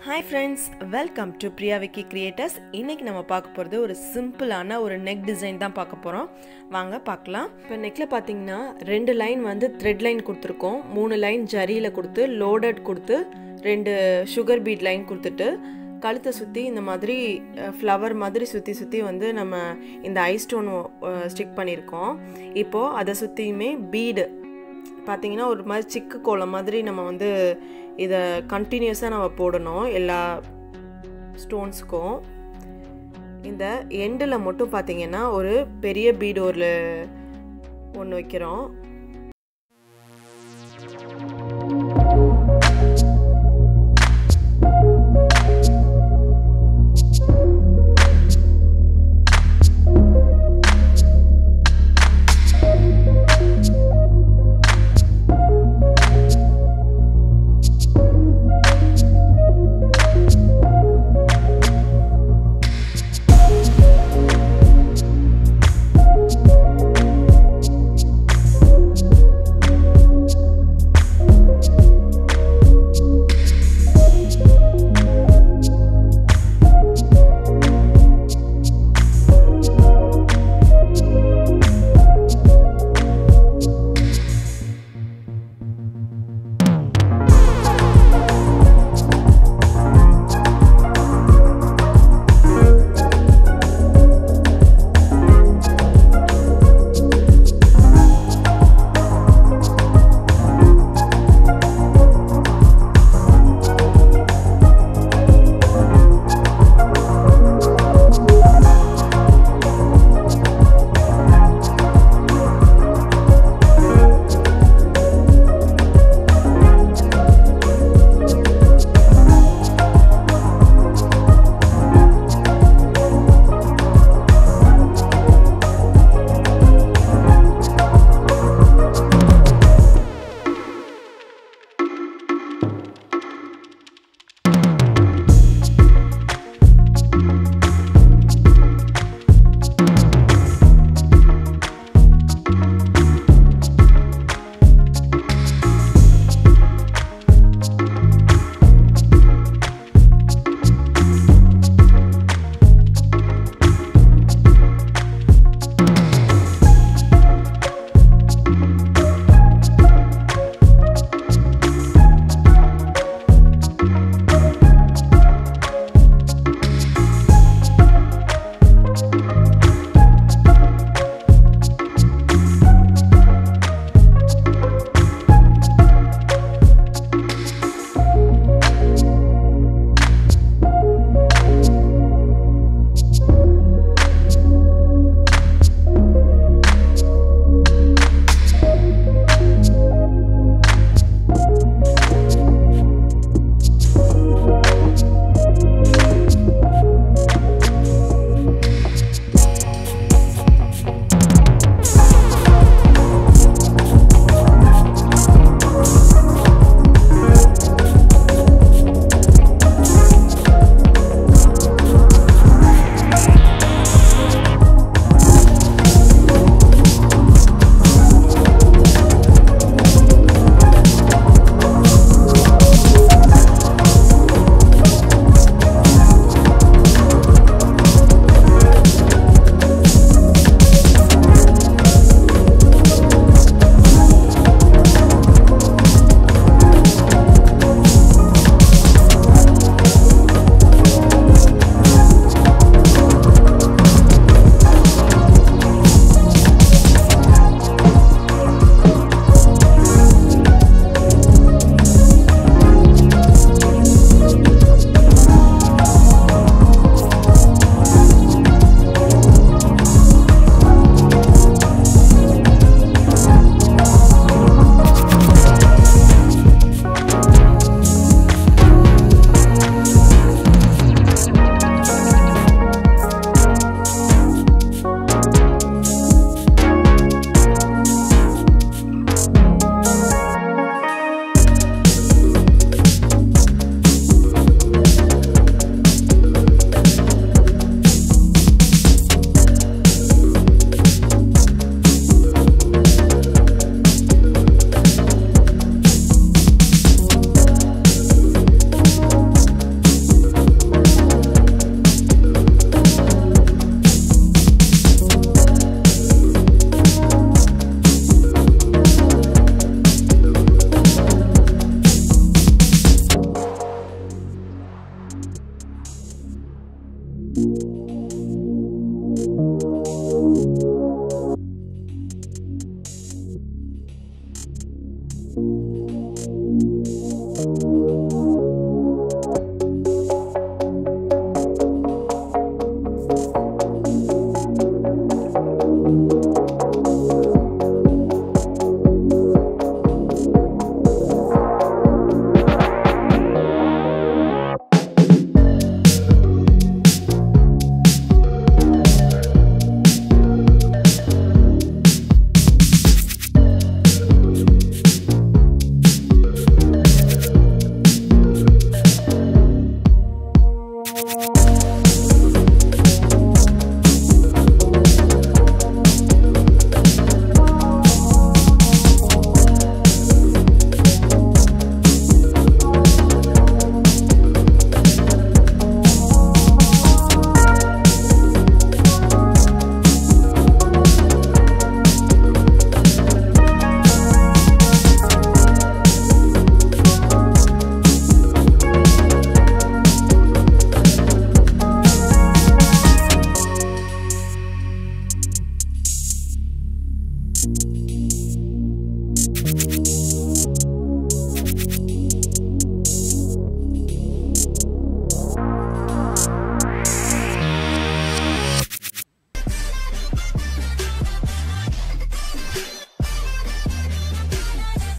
hi friends welcome to Priya Vicky creators இன்றைக்கி நம்ம பார்க்க போகிறது ஒரு சிம்பிளான ஒரு நெக் டிசைன் தான் பார்க்க போகிறோம் வாங்க பார்க்கலாம் இப்போ நெக்கில் பார்த்தீங்கன்னா ரெண்டு லைன் வந்து த்ரெட் லைன் கொடுத்துருக்கோம் மூணு லைன் ஜரியில் கொடுத்து லோடட் கொடுத்து ரெண்டு சுகர் பீட் லைன் கொடுத்துட்டு கழுத்தை சுற்றி இந்த மாதிரி ஃப்ளவர் மாதிரி சுற்றி சுற்றி வந்து நம்ம இந்த ஐ ஸ்டோன் ஸ்டிக் பண்ணியிருக்கோம் இப்போது அதை சுற்றியுமே பீடு பார்த்தீங்கன்னா ஒரு மாதிரி சிக்கு கோலம் மாதிரி நம்ம வந்து இதை கண்டினியூஸாக நம்ம போடணும் எல்லா ஸ்டோன்ஸுக்கும் இந்த எண்டில் மட்டும் பார்த்தீங்கன்னா ஒரு பெரிய பீடு ஒரு ஒன்று வைக்கிறோம்